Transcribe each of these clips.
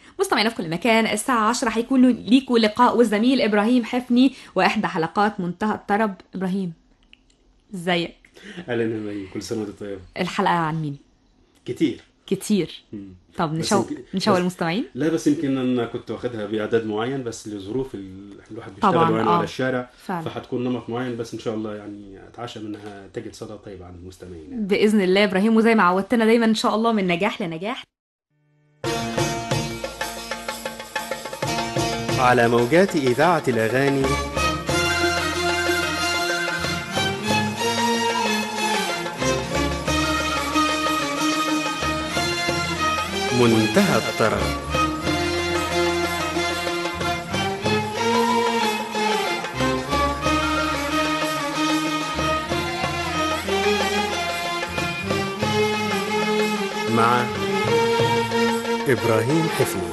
مستمعينا في كل مكان الساعة 10 هيكون ليكوا لقاء والزميل إبراهيم حفني وإحدى حلقات منتهى الطرب إبراهيم ازيك اهلا يا مي كل سنه وانت طيب الحلقة عن مين كتير كتير مم. طب بس نشو يمكن- نشوق بس- المستمعين لا بس يمكن انا كنت واخدها باعداد معين بس لظروف ال- الواحد بيشتغل طبعاً، وعينه آه. على الشارع فعلا فحتكون نمط معين بس ان شاء الله يعني اتعشى منها تجد صدى طيب عند المستمعين يعني. بإذن الله إبراهيم وزي ما عودتنا دايما إن شاء الله من نجاح لنجاح على موجات إذاعة الأغاني منتهى الطرب مع إبراهيم حفني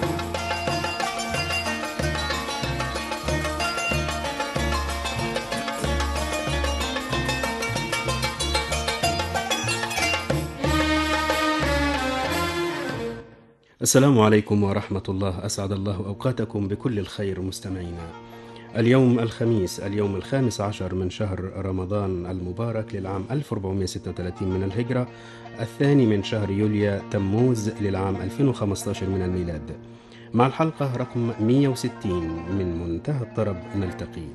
السلام عليكم ورحمة الله أسعد الله أوقاتكم بكل الخير مستمعينا اليوم الخميس اليوم الخامس عشر من شهر رمضان المبارك للعام 1436 من الهجرة الثاني من شهر يوليو تموز للعام 2015 من الميلاد مع الحلقة رقم 160 من منتهى الطرب نلتقي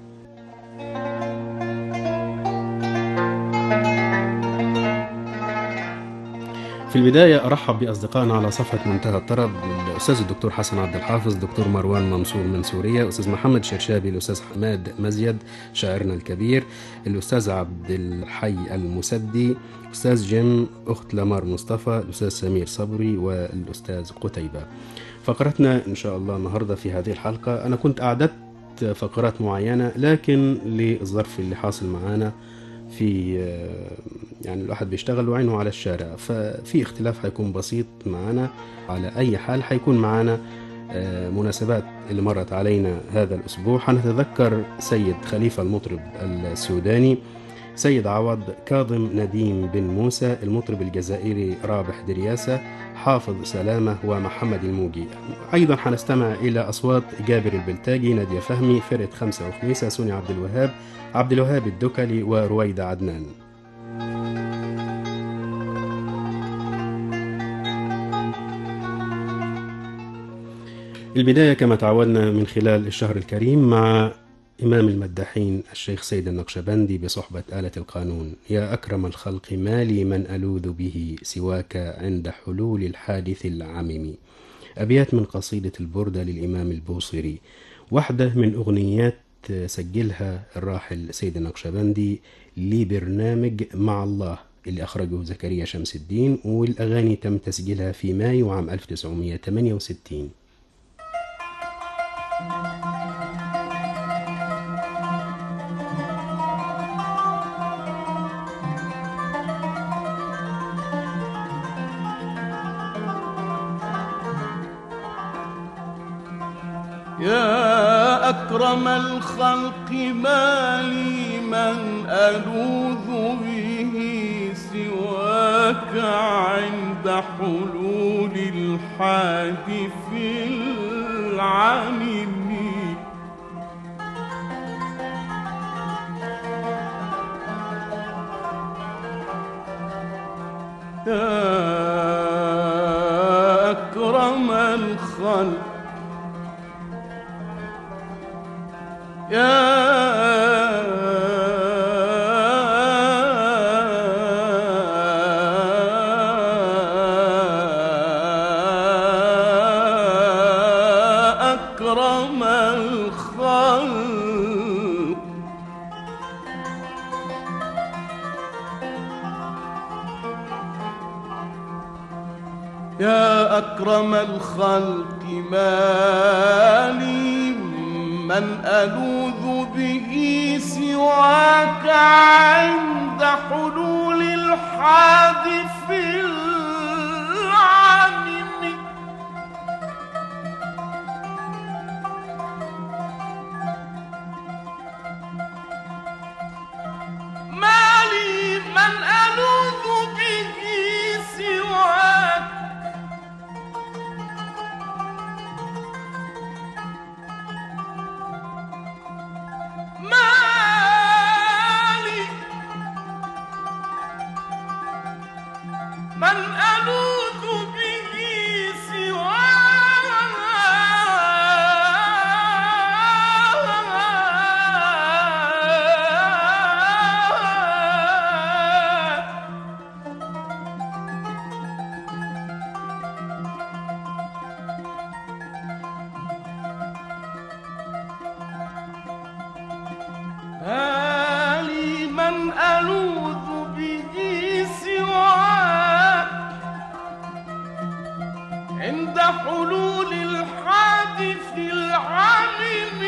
في البداية أرحب بأصدقائنا على صفحة منتهى الطرب الأستاذ الدكتور حسن عبد الحافظ دكتور مروان منصور من سوريا أستاذ محمد شرشابي الأستاذ حماد مزيد شاعرنا الكبير الأستاذ عبد الحي المسدي أستاذ جيم أخت لمار مصطفى الأستاذ سمير صبري والأستاذ قتيبة فقرتنا إن شاء الله النهاردة في هذه الحلقة أنا كنت أعددت فقرات معينة لكن للظرف اللي حاصل معانا في يعني الواحد بيشتغل وعينه على الشارع ففي اختلاف هيكون بسيط معنا على أي حال هيكون معنا آه، مناسبات اللي مرت علينا هذا الأسبوع هنتذكر سيد خليفة المطرب السوداني سيد عوض كاظم نديم بن موسى المطرب الجزائري رابح درياسة حافظ سلامة ومحمد الموجي أيضا حنستمع إلى أصوات جابر البلتاجي نادية فهمي فرقة خمسة وخميسة سوني عبد الوهاب عبد الوهاب الدكلي ورويدة عدنان البداية كما تعودنا من خلال الشهر الكريم مع إمام المداحين الشيخ سيد النقشبندي بصحبة آلة القانون يا أكرم الخلق ما لي من ألوذ به سواك عند حلول الحادث العمم أبيات من قصيدة البردة للإمام البوصيري واحدة من أغنيات سجلها الراحل سيد النقشبندي لبرنامج مع الله اللي أخرجه زكريا شمس الدين والأغاني تم تسجيلها في مايو عام 1968 يا أكرم الخلق ما لي من ألوذ به سواك عند حلول الحادث العميم يا أكرم الخلق يا أكرم الخلق يا أكرم الخلق ما لي من ألوذ به سواك عند حلول الحادث العميم ما لي من ألوذ به سواك حلول الحادث العمم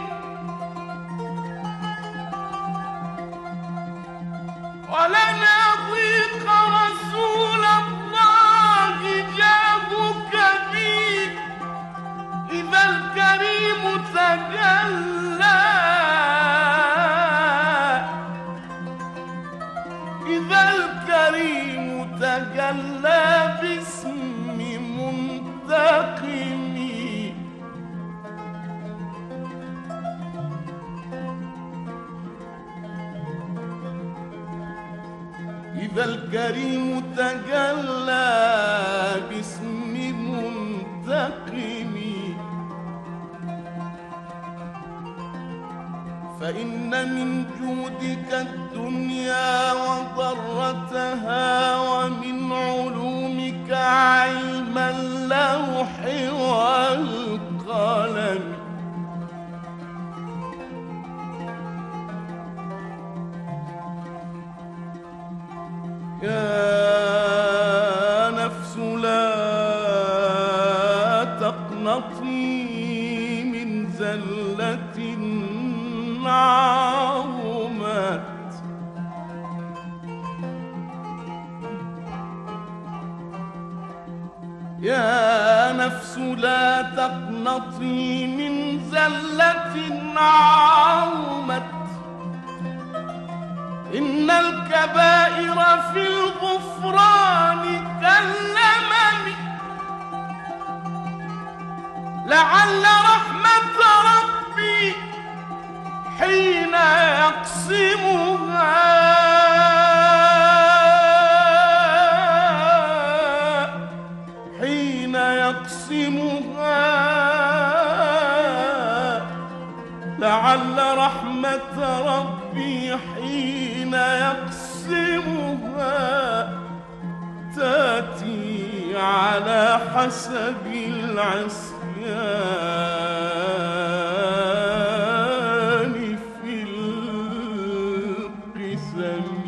ولنا ضيق رسول الله جابك بي إذا الكريم تجلى إذا الكريم تجلى باسم منتقم إذا الكريم تجلى باسم منتقم فإن من جودك الدنيا وضرتها ومن علومك علم اللوح والقلم يا نفس لا تقنطي من زلة عظمت يا نفس لا تقنطي من زلة عظمت إن الكبائر في الغفران كاللمم لعل رحمة ربي حين يقسمها حين يقسمها لعل رحمة ربي حين يقسمها تأتي على حسب العصيان في القسم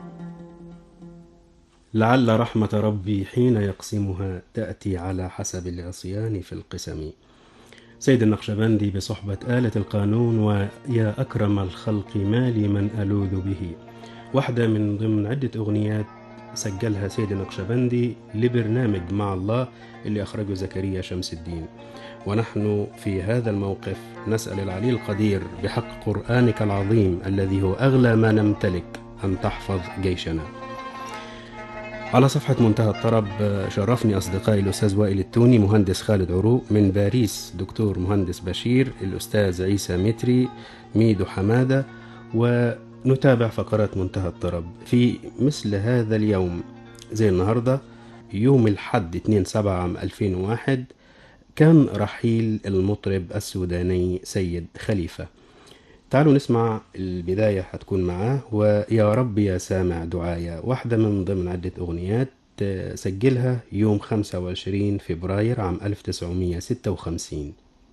لعل رحمة ربي حين يقسمها تأتي على حسب العصيان في القسم سيد النقشبندي بصحبة آلة القانون ويا أكرم الخلق ما لي من ألوذ به واحدة من ضمن عدة أغنيات سجلها سيد النقشبندي لبرنامج مع الله اللي أخرجه زكريا شمس الدين ونحن في هذا الموقف نسأل العلي القدير بحق قرآنك العظيم الذي هو أغلى ما نمتلك أن تحفظ جيشنا على صفحة منتهى الطرب شرفني أصدقائي الأستاذ وائل التوني مهندس خالد عروق من باريس دكتور مهندس بشير الأستاذ عيسى متري ميدو حمادة ونتابع فقرات منتهى الطرب في مثل هذا اليوم زي النهاردة يوم الحد 2 7 عام 2001 كان رحيل المطرب السوداني سيد خليفة تعالوا نسمع البداية هتكون معاه ويا رب يا سامع دعايا واحدة من ضمن عدة أغنيات آه، سجلها يوم 25 فبراير عام 1956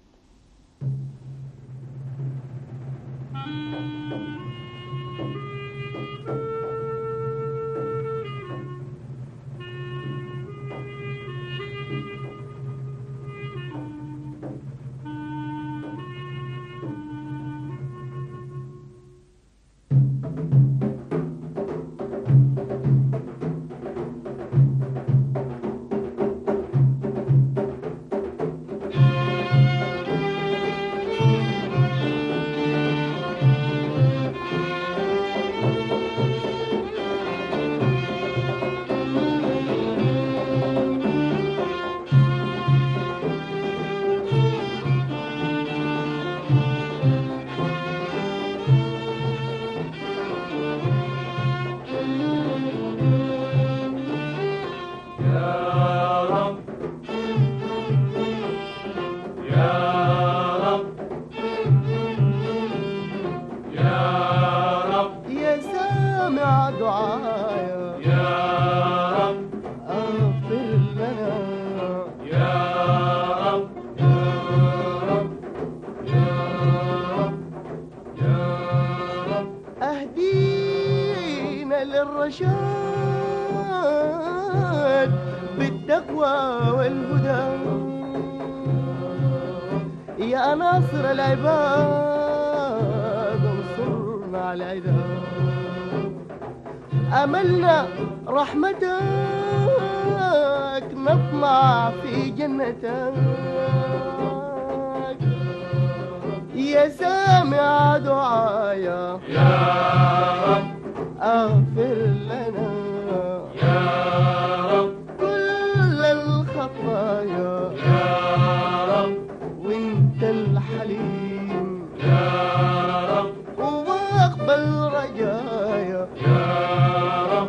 يا سامع دعايا يا رب اغفر لنا يا رب اهدينا للرشاد بالتقوى والهدى يا ناصر العباد انصرنا على العذاب أملنا رحمتك نطمع في جنتك يا سامع دعايا يا رب اغفر لنا يا رب كل الخطايا يا رب وانت الحليم يا رب واقبل رجايا يا رب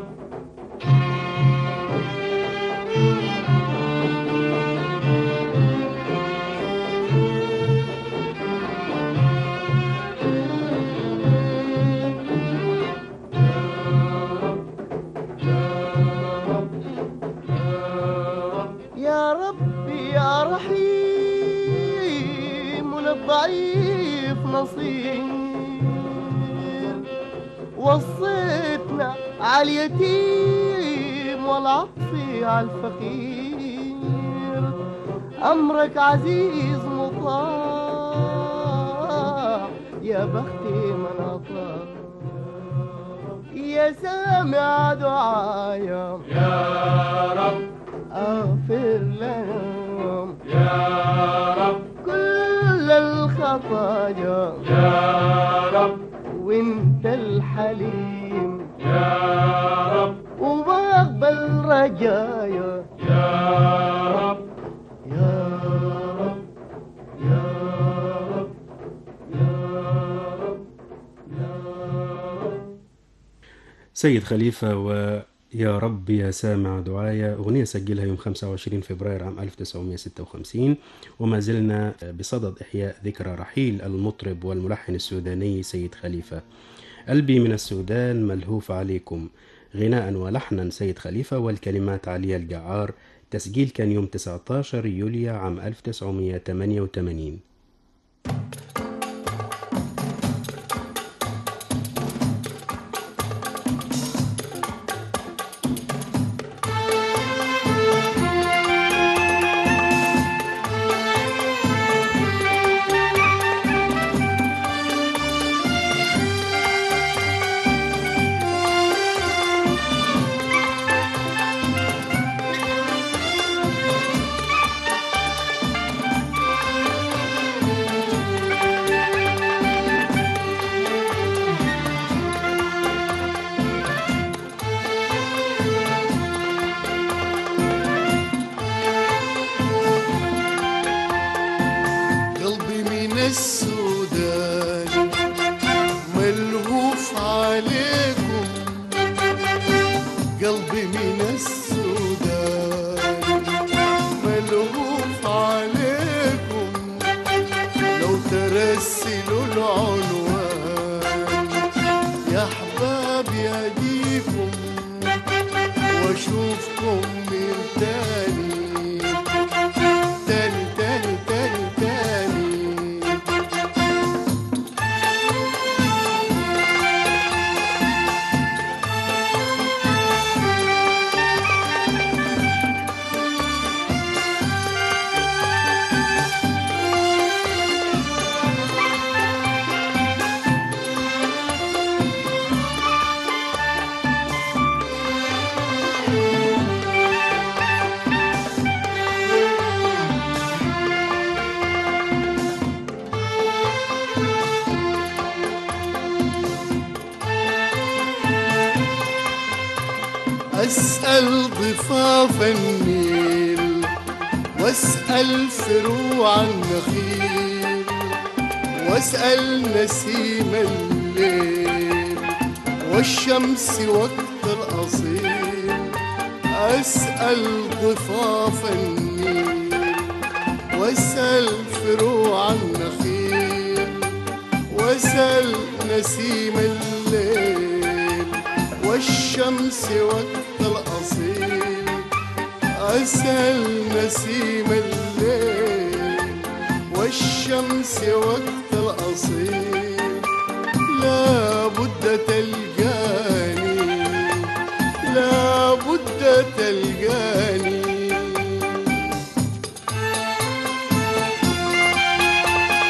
يا ربي يا رحيم للضعيف نصير وصيتنا على اليتيم والعطف على الفقير أمرك عزيز مطاع يا بختي من أطاع يا سامع دعايا يا رب اغفر لنا يا رب كل الخطايا يا رب وانت الحليم يا رب وبقبل رجايا يا رب يا رب يا رب يا رب يا رب سيد خليفة ويا رب يا سامع دعايا أغنية سجلها يوم 25 فبراير عام 1956 وما زلنا بصدد إحياء ذكرى رحيل المطرب والملحن السوداني سيد خليفة قلبي من السودان ملهوف عليكم غناء ولحنا سيد خليفة والكلمات علي الجعار تسجيل كان يوم 19 يوليو عام 1988 قلبي من السودان ملهوف عليكم قلبي من السودان ملهوف عليكم لو ترسلوا العنوان يا احبابي اجيكم واشوفكم من تاني تاني تاني تاني تاني أسأل ضفاف النيل واسأل فروع النخيل واسأل نسيم الليل والشمس وقت الأصيل أسأل ضفاف النيل واسأل فروع النخيل واسأل نسيم الليل والشمس وقت الأصيل أسأل نسيم الليل والشمس وقت الأصيل لا بد تلقاني لا بد تلقاني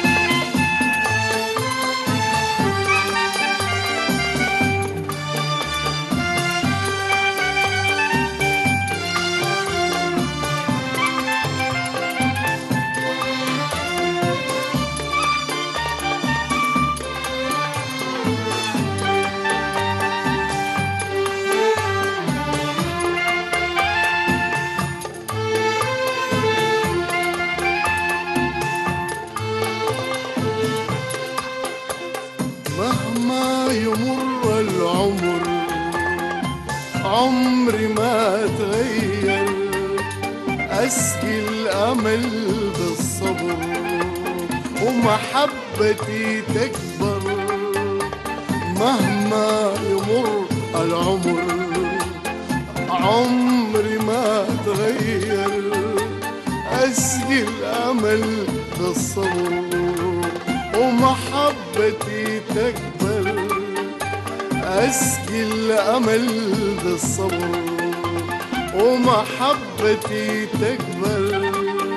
العمر عمري ما اتغير اسقي الامل بالصبر ومحبتي تكبر مهما يمر العمر عمري ما اتغير اسقي الامل بالصبر ومحبتي تكبر اسقي الامل بالصبر ومحبتي تكبر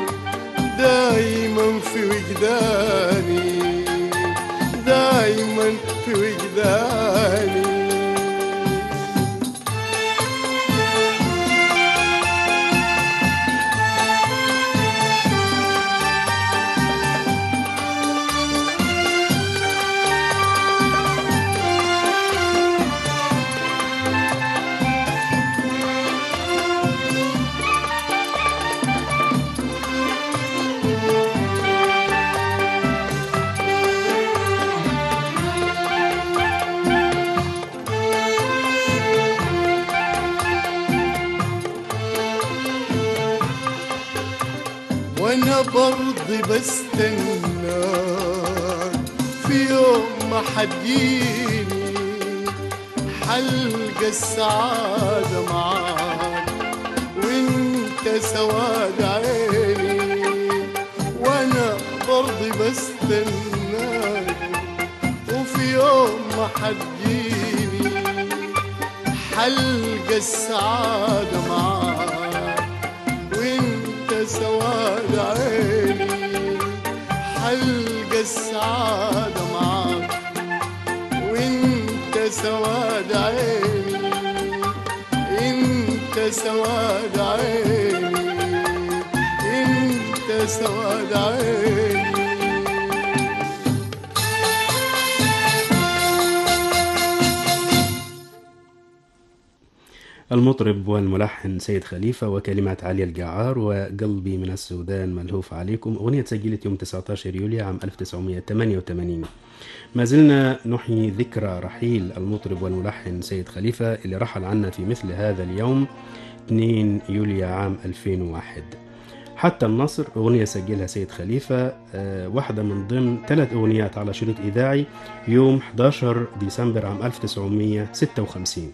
دايما في وجداني دايما في وجداني وانا برضي بستنى في يوم ما حتجيني حلقة السعادة معاك وانت سواد عيني وانا برضي بستناك وفي يوم ما حتجيني حلقة السعادة معاك وانت سواد عيني حلقة السعادة معاك وانت سواد عيني انت سواد عيني انت سواد عيني المطرب والملحن سيد خليفة وكلمات علي الجعار وقلبي من السودان ملهوف عليكم أغنية سجلت يوم 19 يوليو عام 1988 ما زلنا نحيي ذكرى رحيل المطرب والملحن سيد خليفة اللي رحل عنا في مثل هذا اليوم 2 يوليو عام 2001 حتى النصر أغنية سجلها سيد خليفة آه، واحدة من ضمن ثلاث أغنيات على شريط إذاعي يوم 11 ديسمبر عام 1956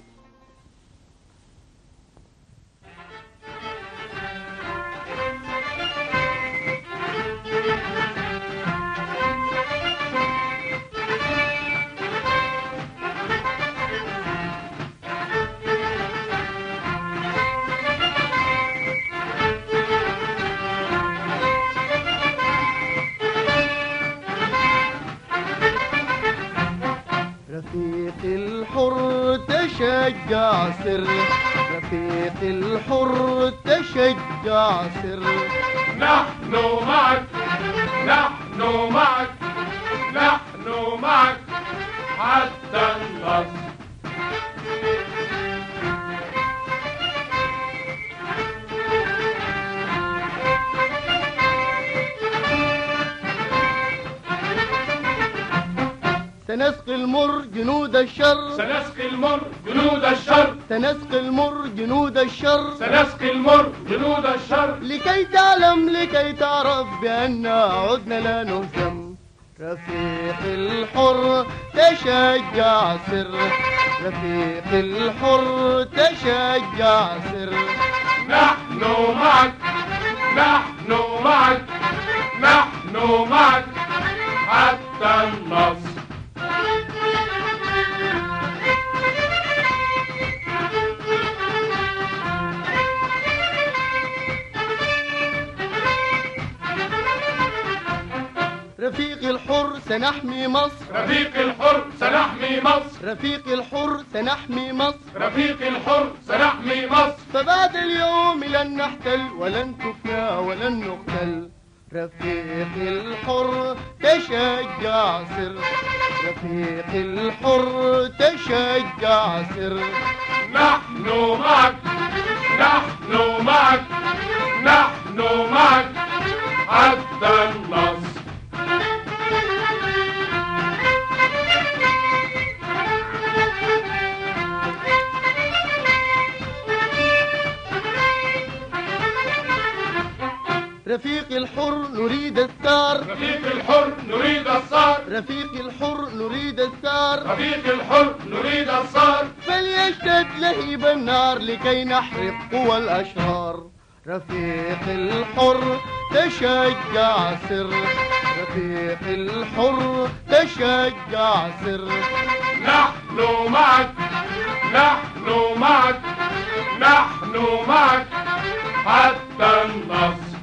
رفيق الحر تشجع سر رفيق الحر تشجع سر نحن معك نحن معك نحن معك حتى النصر سنسقي المر جنود الشر سنسقي المر جنود الشر سنسقي المر جنود الشر سنسقي المر جنود الشر لكي تعلم لكي تعرف بأننا عدنا لا نهزم رفيق الحر تشجع سر رفيق الحر تشجع سر نحن معك نحن معك نحن معك حتى النصر رفيق الحر سنحمي مصر رفيق الحر سنحمي مصر رفيق الحر سنحمي مصر رفيق الحر سنحمي مصر فبعد اليوم لن نحتل ولن تفنى ولن نقتل رفيق الحر تشجع سر رفيق الحر تشجع سر نحن معك نحن معك نحن معك حتى النصر رفيق الحر نريد الثار رفيق الحر نريد الصار رفيق الحر نريد الثار رفيق الحر نريد الصار فليشتد لهيب النار لكي نحرق قوى الأشرار رفيق الحر تشجع سر رفيق الحر تشجع سر نحن معك نحن معك نحن معك حتى النصر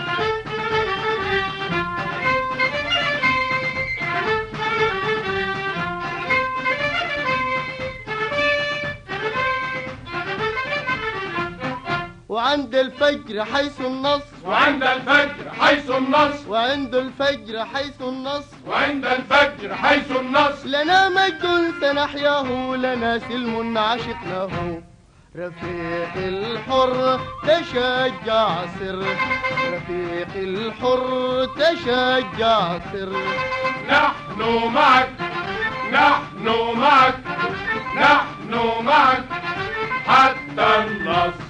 وعند الفجر حيث النصر وعند الفجر حيث النصر وعند الفجر حيث النصر وعند الفجر حيث النصر لنا مجد سنحياه لنا سلم عشقناه رفيق الحر تشجع سر رفيق الحر تشجع سر نحن معك نحن معك نحن معك حتى النصر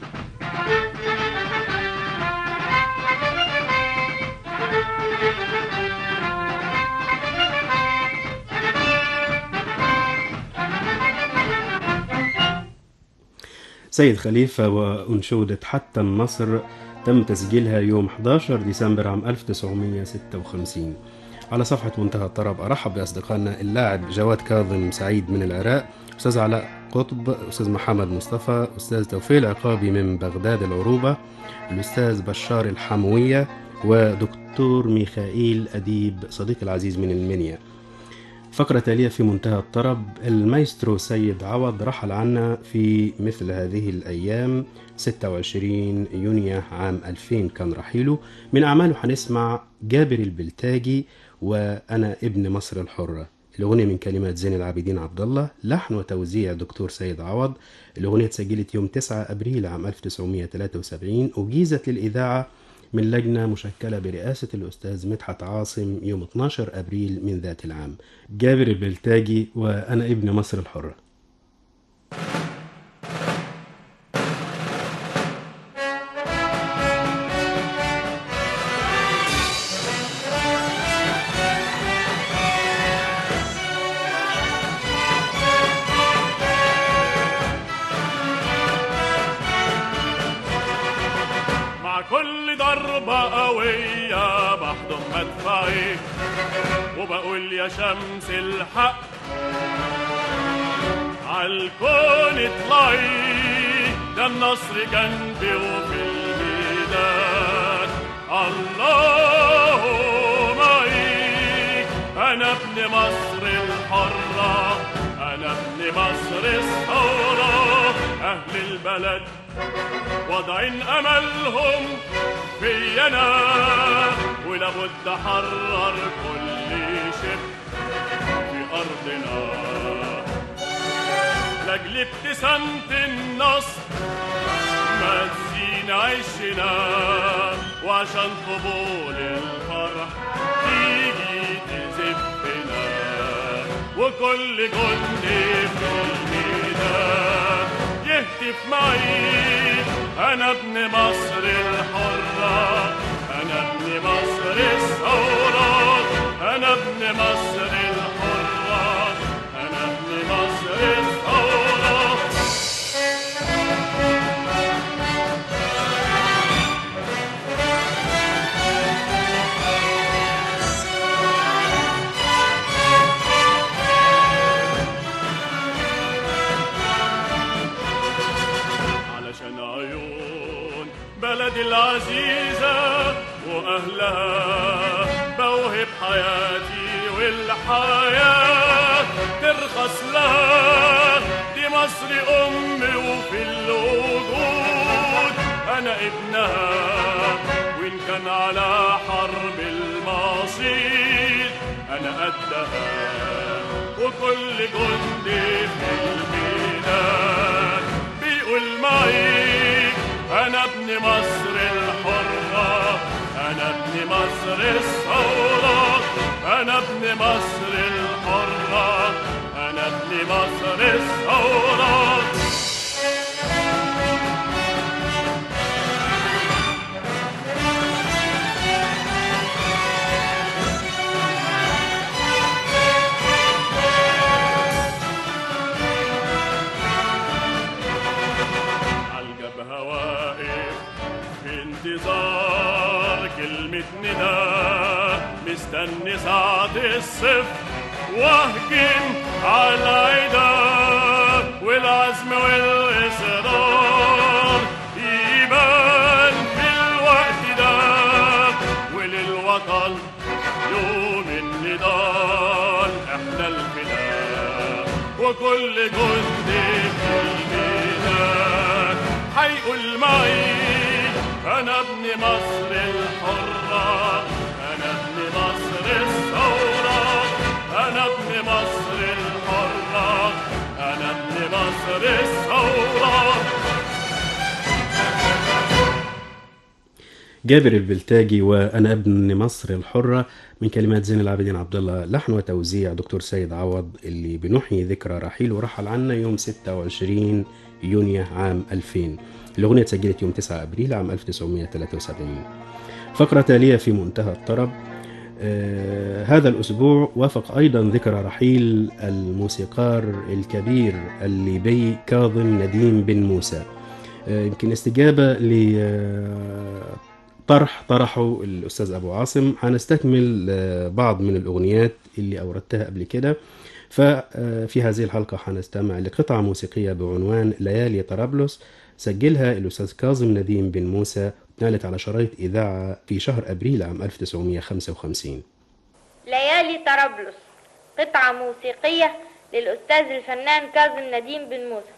سيد خليفة وأنشودة حتى النصر تم تسجيلها يوم 11 ديسمبر عام 1956 على صفحة منتهى الطرب أرحب بأصدقائنا اللاعب جواد كاظم سعيد من العراق أستاذ علاء قطب أستاذ محمد مصطفى أستاذ توفيق العقابي من بغداد العروبة الأستاذ بشار الحموية ودكتور ميخائيل أديب صديقي العزيز من المنيا فقرة تالية في منتهى الطرب المايسترو سيد عوض رحل عنا في مثل هذه الأيام 26 يونيو عام 2000 كان رحيله من أعماله هنسمع جابر البلتاجي وأنا ابن مصر الحرة الأغنية من كلمات زين العابدين عبد الله لحن وتوزيع دكتور سيد عوض الأغنية اتسجلت يوم 9 أبريل عام 1973 أجيزت للإذاعة من لجنة مشكلة برئاسة الأستاذ مدحت عاصم يوم 12 أبريل من ذات العام جابر البلتاجي وأنا ابن مصر الحرة مع كل ضربة قوية بحضن مدفعي وبقول يا شمس الحق عالكون اطلعي ده النصر جنبي وفي الميدان الله معي انا ابن مصر الحرة انا ابن مصر الثورة اهل البلد وضعين املهم في انا ولابد احرر كل شبر في ارضنا لاجل ابتسامة النصر ما تزين عشنا وعشان قبول الفرح تيجي تزفنا وكل جندي في الميدان يهتف معي انا ابن مصر الحرة انا ابن مصر الثورة انا ابن مصر الحرة انا ابن مصر الثورة علشان عيون بلدي العزيزة وأهلها بوهب حياتي والحياة ترخص لها دي مصر أمي وفي الوجود أنا ابنها وإن كان على حرب المصير أنا قدها وكل جندي في الميدان بيقول معي أنا ابن مصر الحرة أنا ابن مصر الثورة أنا ابن مصر الحرة أنا ابن مصر الثورة مستني ساعة الصفر واهجم على العدا والعزم والإصرار يبان في الوقت ده وللوطن يوم النضال احنا الفداء وكل جندي في الميدان هيقول معي انا ابن مصر الحرة انا ابن مصر الثورة انا ابن مصر الحرة انا ابن مصر الثورة جابر البلتاجي وانا ابن مصر الحره من كلمات زين العابدين عبد الله لحن وتوزيع دكتور سيد عوض اللي بنحيي ذكرى رحيله ورحل عنا يوم 26 يونيو عام 2000 الاغنيه اتسجلت يوم 9 ابريل عام 1973 فقره تاليه في منتهى الطرب آه هذا الأسبوع وافق أيضا ذكرى رحيل الموسيقار الكبير الليبي كاظم نديم بن موسى آه يمكن استجابة لطرح طرحه الأستاذ أبو عاصم هنستكمل آه بعض من الأغنيات اللي أوردتها قبل كده ففي هذه الحلقة هنستمع لقطعة موسيقية بعنوان ليالي طرابلس سجلها الأستاذ كاظم نديم بن موسى نالت على شرايط إذاعة في شهر أبريل عام 1955 ليالي طرابلس قطعة موسيقية للأستاذ الفنان كاظم نديم بن موسى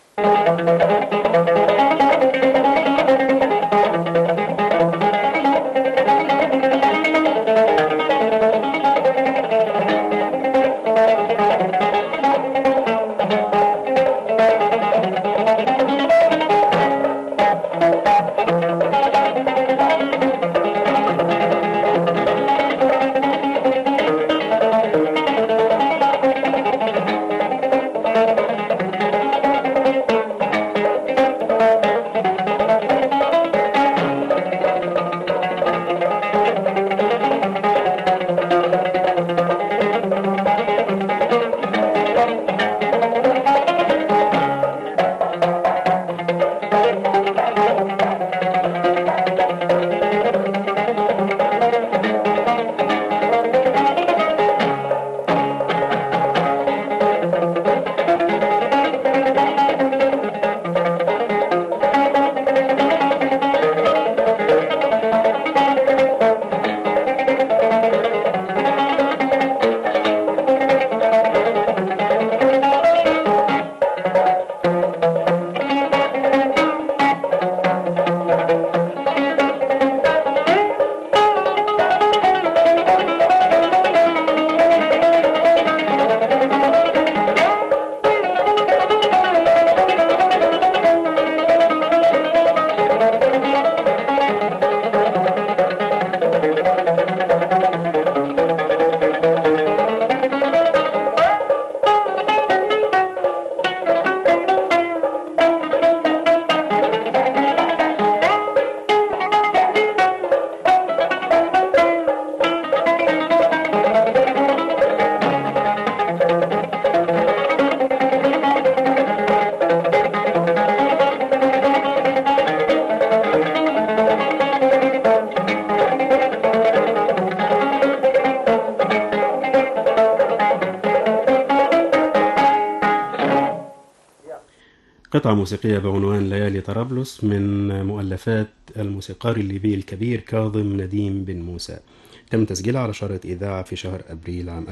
قطعة موسيقية بعنوان ليالي طرابلس من مؤلفات الموسيقار الليبي الكبير كاظم نديم بن موسى تم تسجيلها على شارة إذاعة في شهر أبريل عام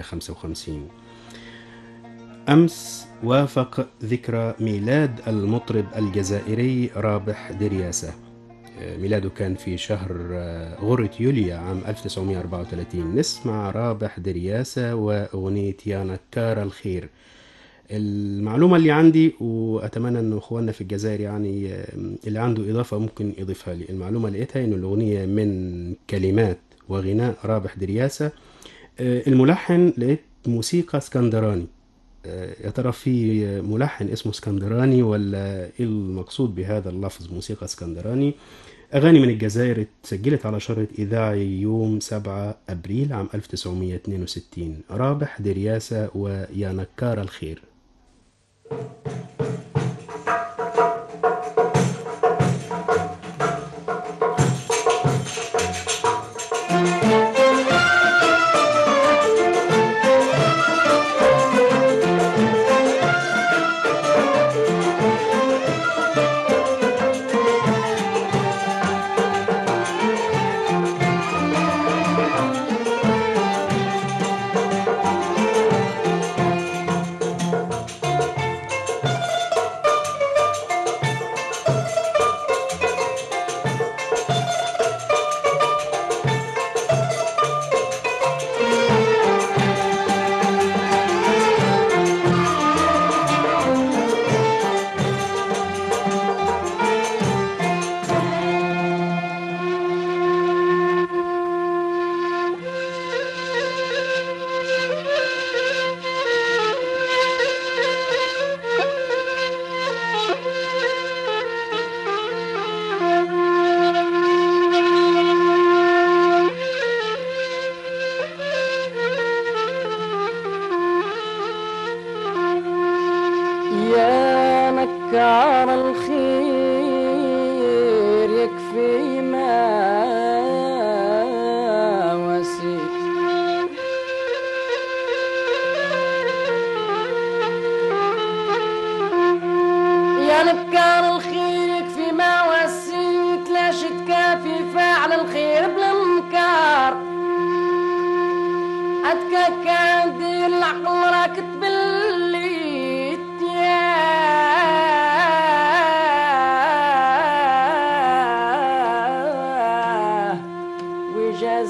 1955 أمس وافق ذكرى ميلاد المطرب الجزائري رابح درياسة ميلاده كان في شهر غرة يوليو عام 1934 نسمع رابح درياسة وأغنية يا نكار الخير المعلومة اللي عندي وأتمنى أن إخواننا في الجزائر يعني اللي عنده إضافة ممكن يضيفها لي المعلومة لقيتها أن الأغنية من كلمات وغناء رابح درياسة الملحن لقيت موسيقى اسكندراني يا ترى في ملحن اسمه اسكندراني ولا ايه المقصود بهذا اللفظ موسيقى اسكندراني أغاني من الجزائر اتسجلت على شريط إذاعي يوم 7 أبريل عام 1962 رابح درياسة ويا نكار الخير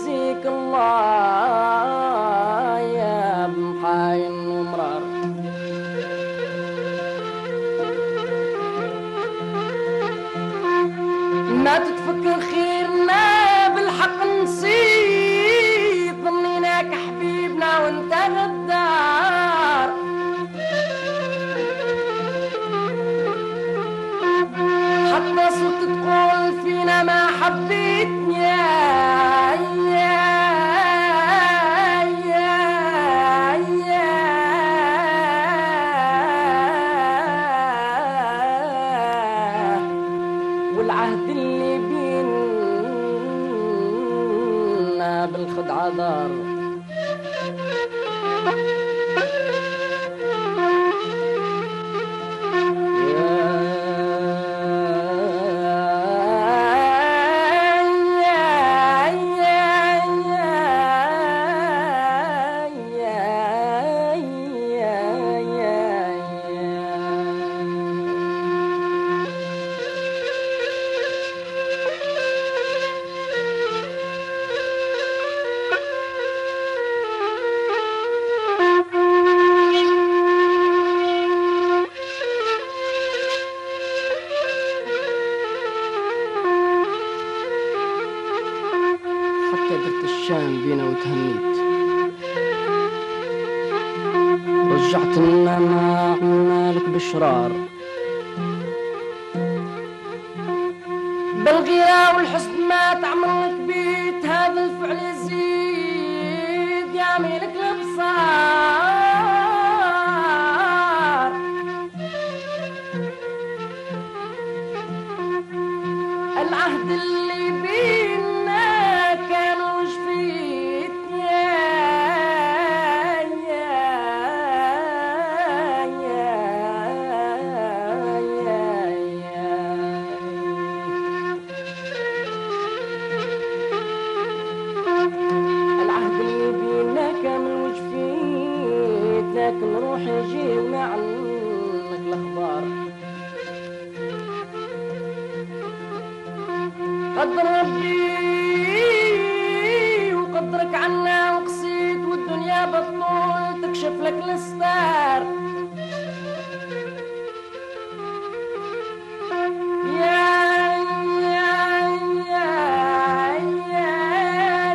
يجازيك الله يا محاين ومرار ما تتفكر خيرنا بالحق نسيت ظنيناك حبيبنا وانت غدار حتى صرت تقول فينا ما حبيتني يا يا يا والعهد اللي بينا بالخدعة دار حتى درت الشام بينا وتهنيت رجعت لنا ما عملنا لك بشرار بالغيرة والحسد ما تعمل لك بيت هذا الفعل يزيد يعملك الابصار العهد اللي بينا كان وش فيت يا يا يا يا العهد اللي بينا كان وش فيت لكن روحي يجي وما عنك الاخبار قدر ربي وقدرك عنا وقسيت والدنيا بطول تكشف لك الستار يا يا يا يا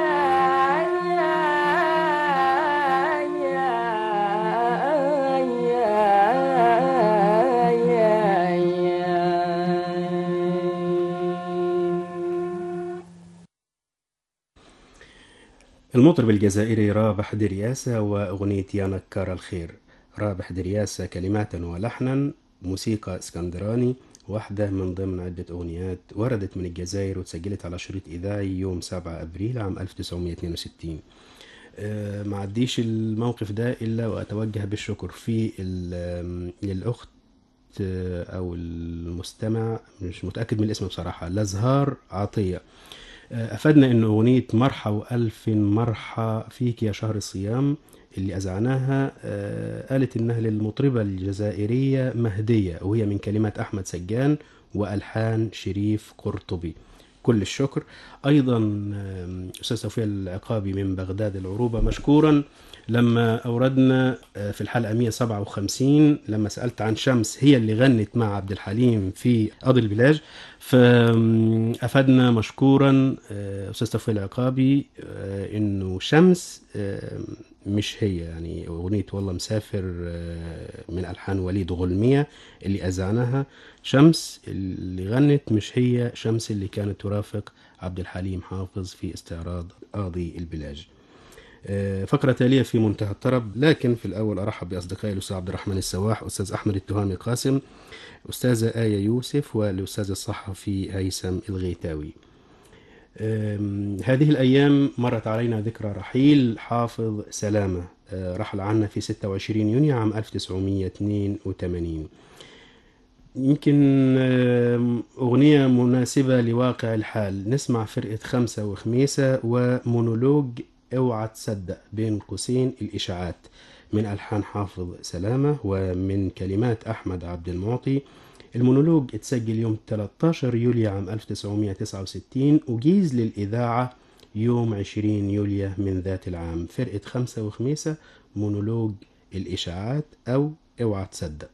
المطرب الجزائري رابح درياسة وأغنية يا نكار الخير رابح درياسة كلمات ولحنا موسيقى اسكندراني واحدة من ضمن عدة أغنيات وردت من الجزائر وتسجلت على شريط إذاعي يوم 7 أبريل عام 1962 آه، ما عديش الموقف ده إلا وأتوجه بالشكر في ال- للأخت آه، أو المستمع مش متأكد من الاسم بصراحة لازهار عطية آه، أفادنا إن أغنية مرحى وألف مرحى فيك يا شهر الصيام اللي أذعناها آه، قالت إنها للمطربة الجزائرية مهدية وهي من كلمات أحمد سجان وألحان شريف قرطبي كل الشكر أيضا آم، أستاذ توفيق العقابي من بغداد العروبة مشكورا لما أوردنا آه، في الحلقة 157 لما سألت عن شمس هي اللي غنت مع عبد الحليم في قاضي البلاج فأفدنا مشكورا آه، أستاذ توفيق العقابي آه، إنه شمس آه، مش هي يعني أغنية والله مسافر آه، من ألحان وليد غلمية اللي أذعناها شمس اللي غنت مش هي شمس اللي كانت ترافق عبد الحليم حافظ في استعراض قاضي البلاج آه، فقرة تالية في منتهى الطرب لكن في الأول أرحب بأصدقائي الأستاذ عبد الرحمن السواح أستاذ أحمد التهامي قاسم أستاذة آية يوسف والأستاذ الصحفي هيثم الغيتاوي أم، هذه الأيام مرت علينا ذكرى رحيل حافظ سلامة أه، رحل عنا في 26 يونيو عام 1982 يمكن أم، أغنية مناسبة لواقع الحال نسمع فرقة خمسة وخميسة ومونولوج اوعى تصدق بين قوسين الإشاعات من ألحان حافظ سلامة ومن كلمات أحمد عبد المعطي المونولوج اتسجل يوم 13 يوليو عام 1969 وجيز للإذاعة يوم 20 يوليو من ذات العام فرقة خمسة وخميسة مونولوج الإشاعات أو اوعى تصدق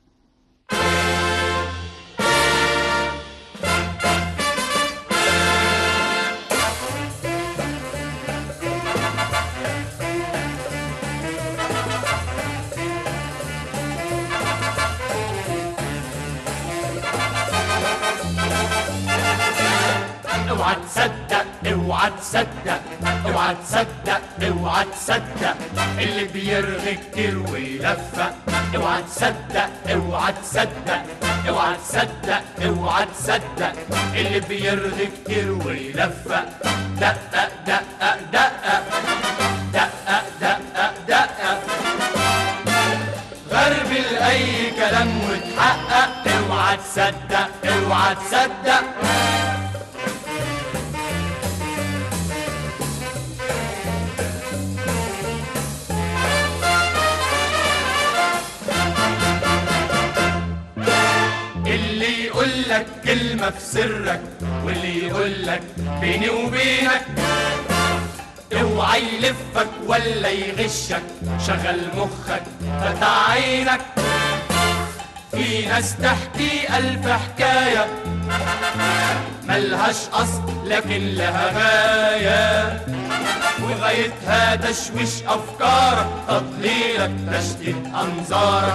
اوعى تصدق اوعى تصدق اوعى تصدق اوعى تصدق اللي بيرغي كتير ويلفق اوعى تصدق اوعى تصدق اوعى تصدق اوعى تصدق اللي بيرغي كتير ويلفق دقق دقق دقق دقق دقق دقق غرب اي كلام وتحقق اوعى تصدق اوعى تصدق اللي يقول لك كلمة في سرك واللي يقول لك بيني وبينك اوعى يلفك ولا يغشك شغل مخك فتح عينك في ناس تحكي ألف حكاية ملهاش أصل لكن لها غاية وغايتها تشويش أفكارك تضليلك تشتيت أنظارك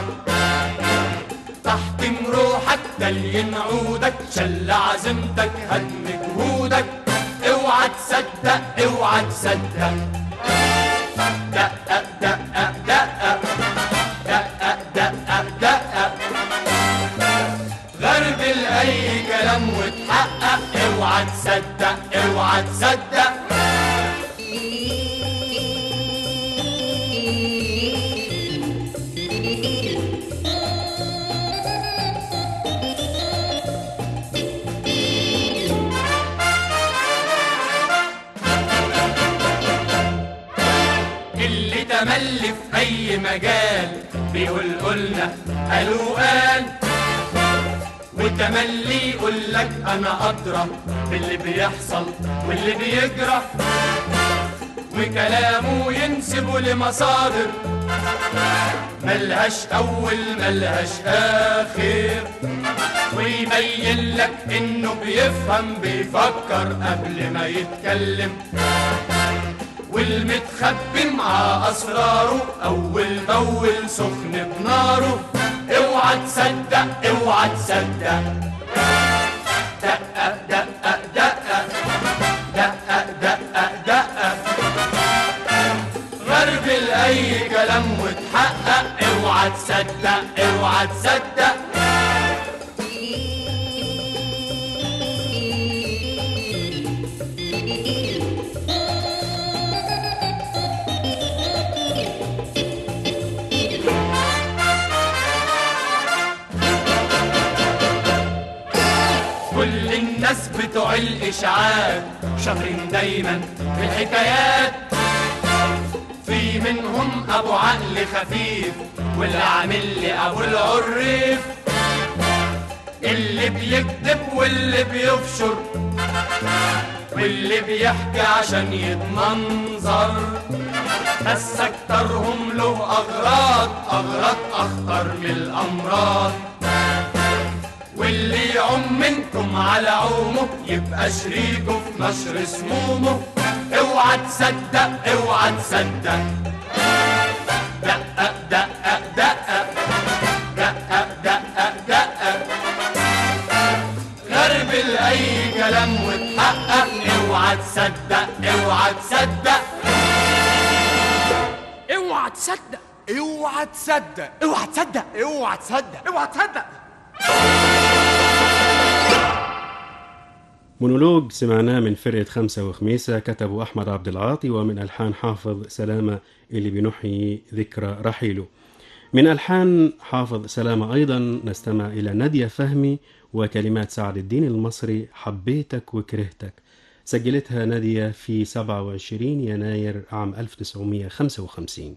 تحكم روحك تلين عودك شل عزمتك هدم جهودك اوعى تصدق اوعى تصدق دقق دقق دقق دقق دقق دقق غرب اي كلام وتحقق اوعى تصدق اوعى تصدق اللي تملي في اي مجال بيقول قلنا قالوا قال وتملي يقول لك انا ادرى باللي بيحصل واللي بيجرى وكلامه ينسبه لمصادر ملهاش اول ملهاش اخر ويبين لك انه بيفهم بيفكر قبل ما يتكلم والمتخبي مع اسراره اول باول سخن بناره اوعى تصدق اوعى تصدق دقق دقق دقق دقق دقق دقق غرب اي كلام وتحقق اوعى تصدق اوعى تصدق كل الناس بتوع الإشاعات شاطرين دايما في الحكايات في منهم أبو عقل خفيف واللي عامل لي أبو العريف اللي بيكذب واللي بيفشر واللي بيحكي عشان يتمنظر بس أكترهم له أغراض أغراض أخطر من الأمراض واللي يعم منكم على عومه يبقى شريكه في نشر سمومه اوعى تصدق اوعى تصدق دقق دقق دقق دقق دقق دقق غرب اي كلام وتحقق اوعى تصدق اوعى تصدق اوعى تصدق اوعى تصدق اوعى تصدق اوعى تصدق اوعى تصدق مونولوج سمعناه من فرقة خمسة وخميسة كتبه أحمد عبد العاطي ومن ألحان حافظ سلامة اللي بنحيي ذكرى رحيله من ألحان حافظ سلامة أيضا نستمع إلى نادية فهمي وكلمات سعد الدين المصري حبيتك وكرهتك سجلتها نادية في 27 يناير عام 1955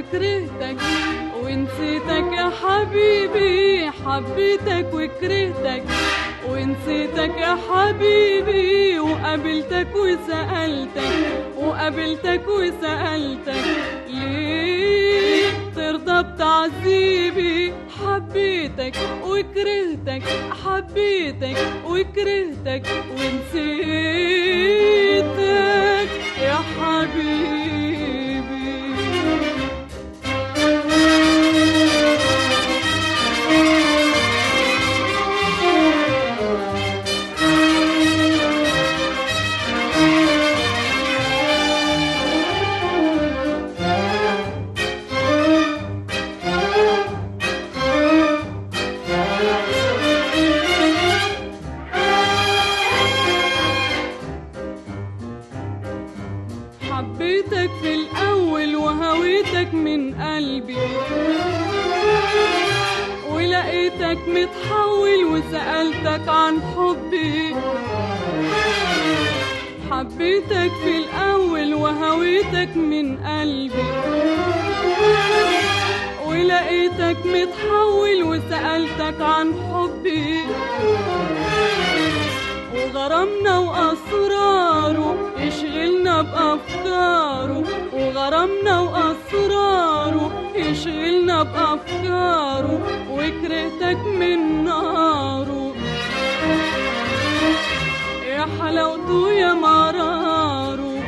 وكرهتك ونسيتك يا حبيبي حبيتك وكرهتك ونسيتك يا حبيبي وقابلتك وسألتك وقابلتك وسألتك ليه ترضى بتعذيبي حبيتك وكرهتك حبيتك وكرهتك ونسيتك يا حبيبي حبيتك في الأول وهويتك من قلبي ولقيتك متحول وسألتك عن حبي حبيتك في الأول وهويتك من قلبي ولقيتك متحول وسألتك عن حبي وغرامنا وأسراره يشغلنا بأفكاره وغرامنا وأسراره يشغلنا بأفكاره وكرهتك من ناره يا حلاوته يا مراره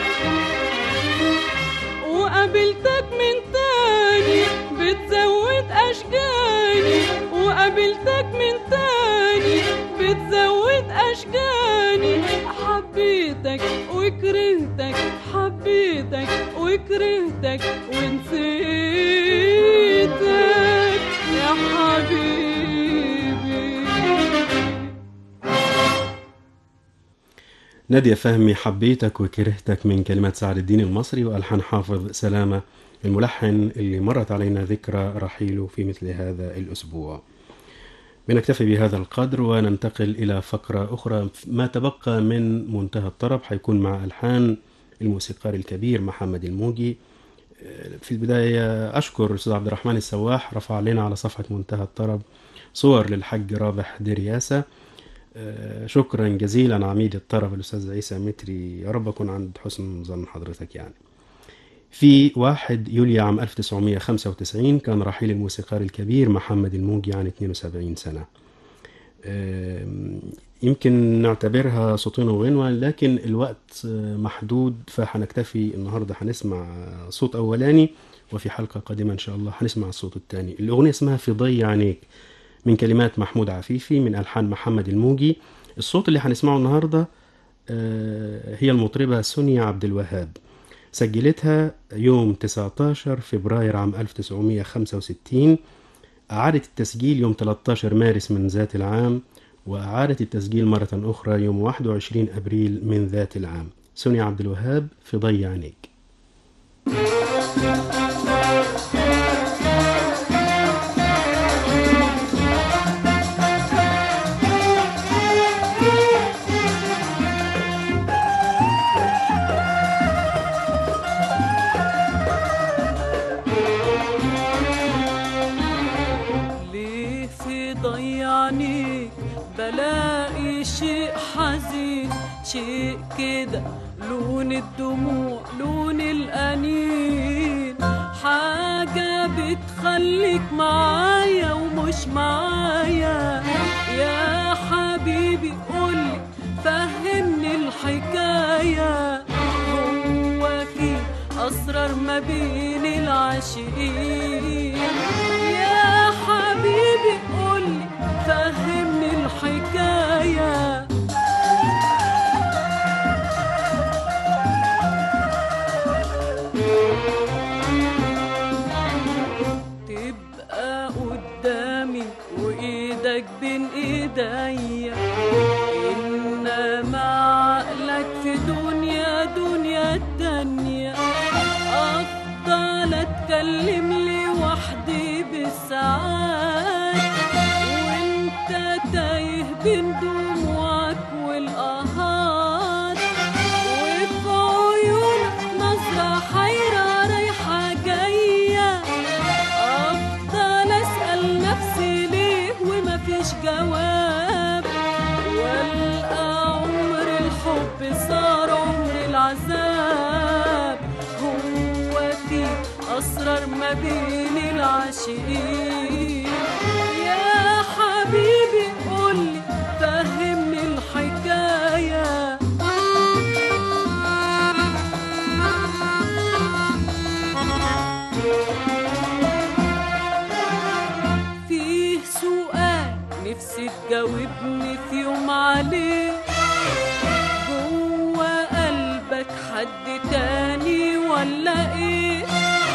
وقابلتك من تاني بتزود أشجاني وقابلتك من تاني بتزود أشجاني حبيتك وكرهتك حبيتك وكرهتك ونسيتك يا حبيبي نادية فهمي حبيتك وكرهتك من كلمات سعد الدين المصري وألحان حافظ سلامة الملحن اللي مرت علينا ذكرى رحيله في مثل هذا الأسبوع بنكتفي بهذا القدر وننتقل إلى فقرة أخرى ما تبقى من منتهى الطرب حيكون مع ألحان الموسيقار الكبير محمد الموجي في البداية أشكر الأستاذ عبد الرحمن السواح رفع لنا على صفحة منتهى الطرب صور للحج رابح درياسة آه، شكرا جزيلا عميد الطرب الأستاذ عيسى متري يا رب أكون عند حسن ظن حضرتك يعني في 1 يوليو عام 1995 كان رحيل الموسيقار الكبير محمد الموجي عن 72 سنة آم، يمكن نعتبرها صوتين وغنوة لكن الوقت آه، محدود فهنكتفي النهاردة هنسمع صوت أولاني وفي حلقة قادمة إن شاء الله هنسمع الصوت الثاني الأغنية اسمها في ضي عينيك من كلمات محمود عفيفي من ألحان محمد الموجي الصوت اللي هنسمعه النهاردة آه، هي المطربة سونيا عبد الوهاب سجلتها يوم 19 فبراير عام 1965 أعادت التسجيل يوم 13 مارس من ذات العام وأعادت التسجيل مرة أخرى يوم 21 أبريل من ذات العام سونيا عبد الوهاب في ضي عينيك ليه في ضيعني بلاقي شيء حزين شيء كده لون الدموع لون الأنين حاجة بتخليك معايا ومش معايا يا حبيبي قولي فهمني الحكاية هو في أسرار ما بين العاشقين يا حبيبي قولي فهمني الحكاية تبقى قدامي وإيدك بين إيديا إنما عقلك في دنيا دنيا التانية أفضل أتكلم لوحدي بالساعات وانت تايه بين دموعك والقهات وفي عيونك نظرة حيرة رايحة جاية بين العاشقين يا حبيبي قولي فهمني الحكايه فيه سؤال نفسي تجاوبني في يوم عليه جوه قلبك حد تاني ولا ايه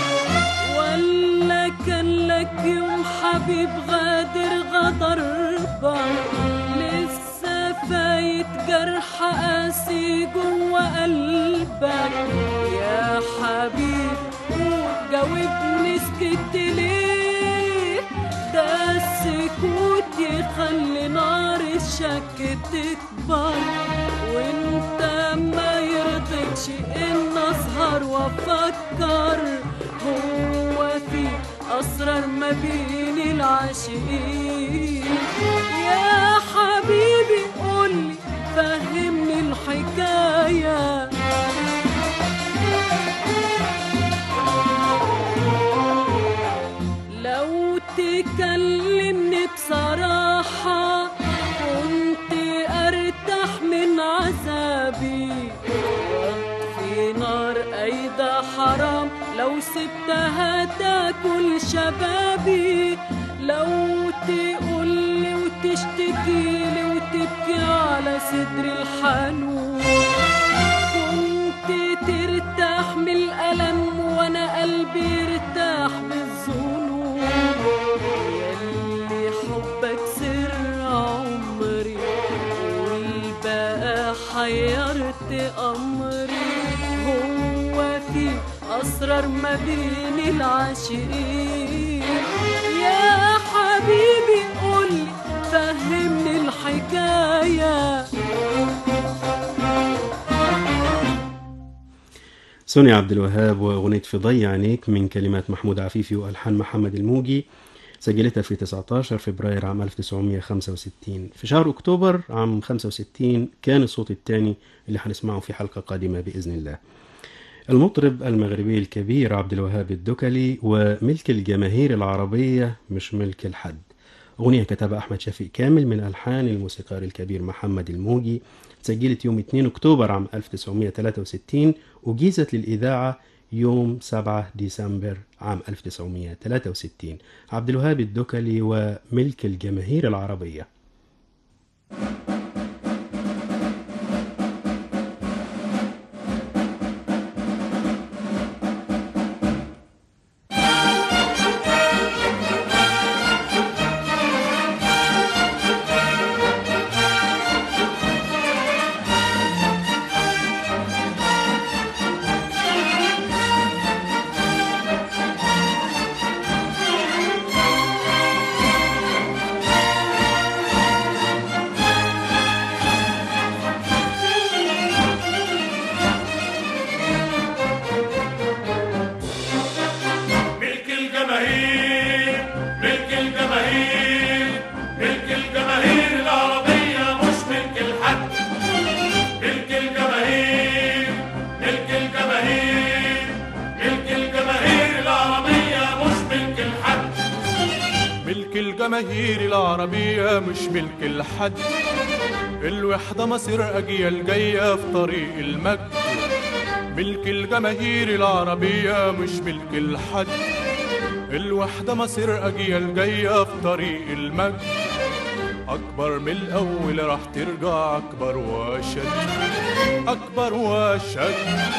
ولا كان لك يوم حبيب غادر غدر بك لسه فايت جرح قاسي جوه قلبك يا حبيب قول جاوبني سكت ليه ده السكوت يخلي نار الشك تكبر وانت ما يرضيكش ان اسهر وافكر هو في اسرار ما بين العاشقين يا حبيبي قولي فهمني الحكايه لو تكلمني بصراحة كنت أرتاح من عذابي في نار أيضا حرام لو سبتها تاكل شبابي لو تقولي وتشتكيلي وتبكي على صدري الحنون كنت ترتاح من الألم وأنا قلبي ارتاح بالذنوب يلي حبك سر عمري قول بقى حيرت أمري هو في أسرار ما بين العاشقين يا حبيبي قولي فهمني الحكايه سوني عبد الوهاب وأغنية في ضي عينيك من كلمات محمود عفيفي وألحان محمد الموجي سجلتها في 19 فبراير عام 1965 في شهر أكتوبر عام 65 كان الصوت الثاني اللي هنسمعه في حلقة قادمة بإذن الله المطرب المغربي الكبير عبد الوهاب الدكلي وملك الجماهير العربية مش ملك الحد أغنية كتبها أحمد شفيق كامل من ألحان الموسيقار الكبير محمد الموجي سجلت يوم 2 أكتوبر عام 1963 وجيزت للإذاعة يوم 7 ديسمبر عام 1963 عبد الوهاب الدكلي وملك الجماهير العربية ملك الجماهير ملك الجماهير ملك الجماهير العربية مش ملك الحد ملك الجماهير ملك الجماهير ملك الجماهير العربية مش ملك الحد ملك الجماهير العربية مش ملك الحد الوحدة مصير أجيال جاية في طريق المجد ملك الجماهير العربية مش ملك الحد الوحدة مصير أجيال جاية في طريق المجد أكبر من الأول راح ترجع أكبر وأشد أكبر وأشد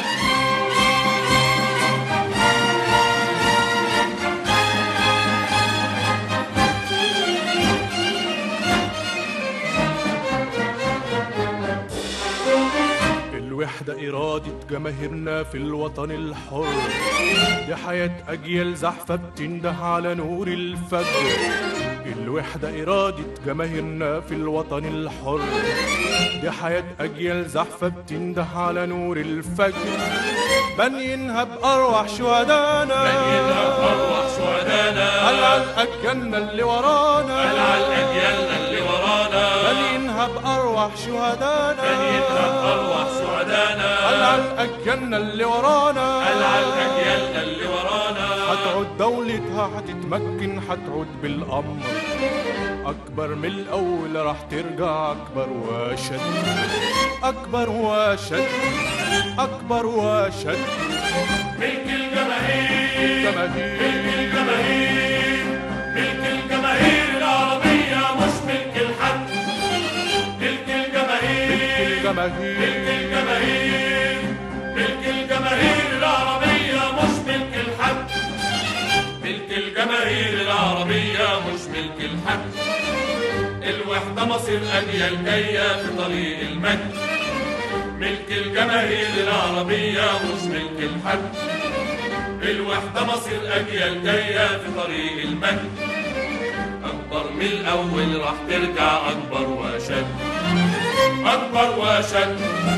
الوحدة إرادة جماهيرنا في الوطن الحر دي حياة أجيال زحفة بتنده على نور الفجر الوحدة إرادة جماهيرنا في الوطن الحر دي حياة أجيال زحفة بتنده على نور الفجر بنينها بأرواح شهدانا بنينها بأرواح شهدانا. العلقة الجنة اللي ورانا العلقة الجنة اللي ورانا. بنينها بأرواح شهدانا بنينها بأرواح شهدانا. العلقة الجنة اللي ورانا العلقة الجنة اللي ورانا. هتعود دولتها هتتمكن هتعود بالأمر أكبر من الأول راح ترجع أكبر وأشد أكبر وأشد أكبر وأشد ملك الجماهير جماهير ملك الجماهير ملك الجماهير العربية مش ملك الحد ملك الجماهير الجماهير ملك الجماهير ملك الجماهير العربية مش ملك الحد ملك الجماهير العربية مش ملك الحد الوحدة مصير أجيال جاية في طريق المجد ملك الجماهير العربية مش ملك الحد الوحدة مصير أجيال جاية في طريق المجد أكبر من الأول راح ترجع أكبر وأشد أكبر وأشد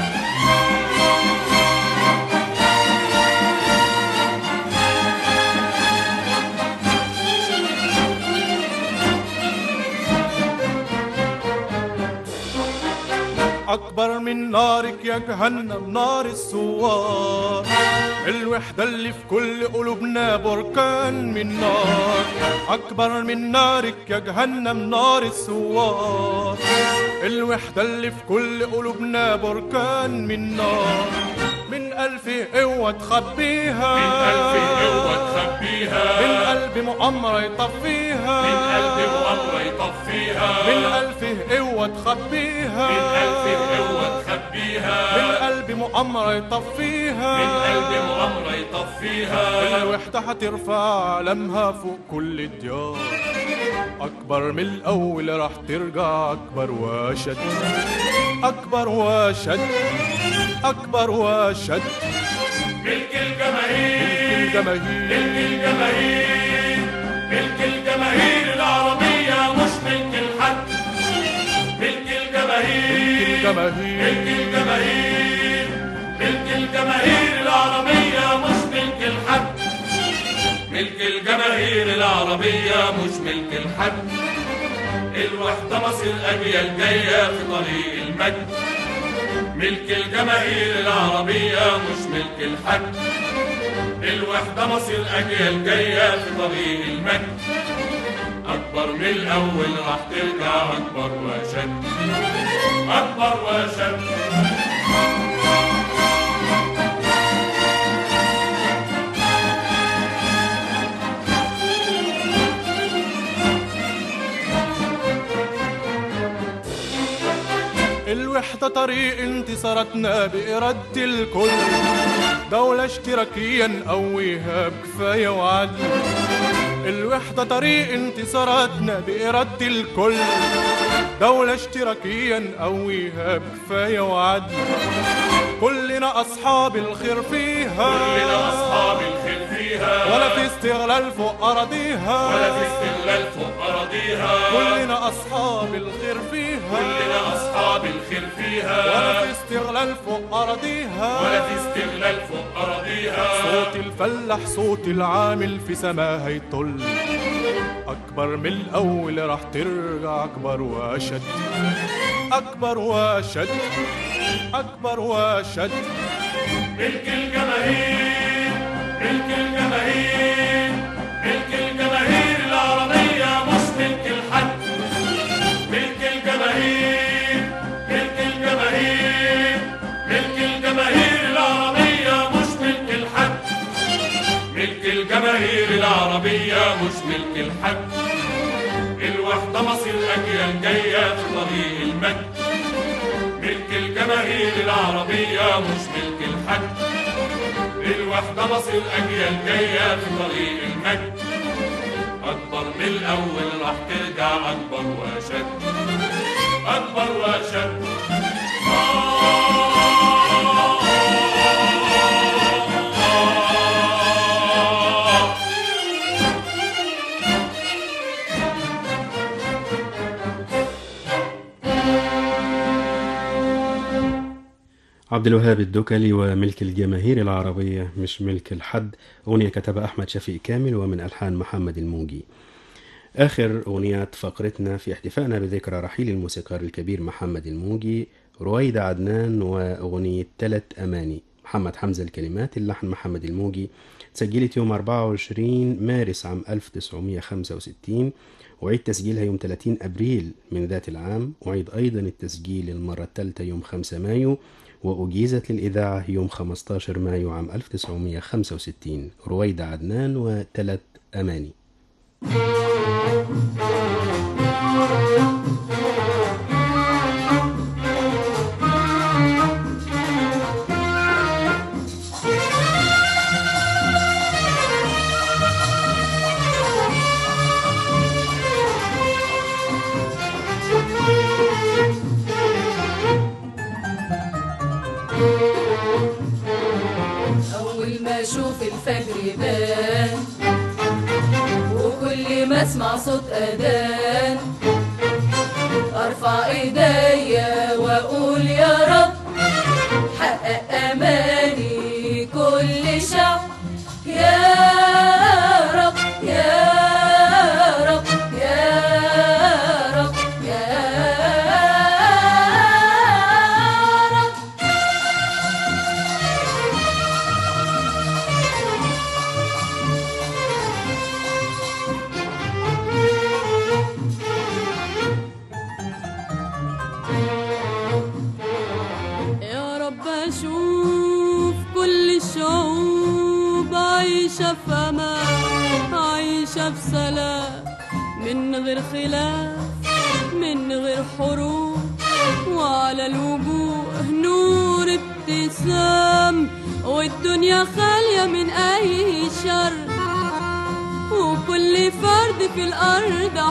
أكبر من نارك يا جهنم نار الثوار الوحدة اللي في كل قلوبنا بركان من نار أكبر من نارك يا جهنم نار الثوار الوحدة اللي في كل قلوبنا بركان من نار من ألف قوة تخبيها من ألف قوة تخبيها من قلب مؤامرة يطفيها من قلب مؤامرة يطفيها من ألف قوة تخبيها من ألف قوة تخبيها من قلب مؤامرة يطفيها من قلب مؤامرة يطفيها الوحدة هترفع علمها فوق كل الديار أكبر من الأول راح ترجع أكبر وأشد أكبر وأشد أكبر وأشد ملك الجماهير الجماهير ملك الجماهير ملك الجماهير العربية مش ملك الحد ملك الجماهير الجماهير ملك الجماهير ملك الجماهير العربية مش ملك الحد ملك الجماهير العربية مش ملك الحد الوحدة مصير أجيال جاية في طريق المجد ملك الجماهير العربية مش ملك الحد الوحدة مصير أجيال جاية في طريق المجد أكبر من الأول راح ترجع أكبر وأشد أكبر وأشد الوحدة طريق انتصاراتنا بإرادة الكل دولة اشتراكية نقويها بكفاية وعدل الوحدة طريق انتصاراتنا بإرادة الكل دولة اشتراكية نقويها بكفاية وعدل كلنا أصحاب الخير فيها كلنا أصحاب الخير فيها ولا في استغلال فوق أراضيها ولا في استغلال فوق أراضيها كلنا أصحاب الخير فيها كلنا أصحاب الخير فيها ولا في استغلال فوق أراضيها ولا في استغلال فوق أراضيها صوت الفلاح صوت العامل في سما هيطل أكبر من الأول راح ترجع أكبر وأشد أكبر وأشد أكبر وأشد ملك الجماهير ملك الجماهير ملك الجماهير العربية مش ملك الحد ملك الجماهير ملك الجماهير ملك الجماهير العربية مش ملك الحد ملك الجماهير العربية مش ملك الحد الوحدة مصير أجيال جاية في طريق المجد ملك الجماهير العربية مش ملك الحد الوحدة مصير أجيال جاية في طريق المجد أكبر من الأول راح ترجع أكبر وأشد أكبر وأشد عبد الوهاب الدكلي وملك الجماهير العربية مش ملك الحد أغنية كتبها أحمد شفيق كامل ومن ألحان محمد الموجي آخر أغنيات فقرتنا في احتفائنا بذكرى رحيل الموسيقار الكبير محمد الموجي رويدة عدنان وأغنية تلت أماني محمد حمزة الكلمات اللحن محمد الموجي سجلت يوم 24 مارس عام 1965 وعيد تسجيلها يوم 30 أبريل من ذات العام وعيد أيضا التسجيل المرة الثالثة يوم 5 مايو وأجيزت للإذاعة يوم 15 مايو عام 1965 رويدة عدنان وثلاث أماني أول ما أشوف الفجر بان وكل ما أسمع صوت أذان أرفع إيديا وأقول يا رب حقق أماني كل شعب يا رب يا رب يا رب يا رب يا رب اشوف كل الشعوب عايشة في امان عايشة في سلام من غير خلاف من غير حروب وعلى الوجوه نور ابتسام والدنيا خالية من أي شر وكل فرد في الأرض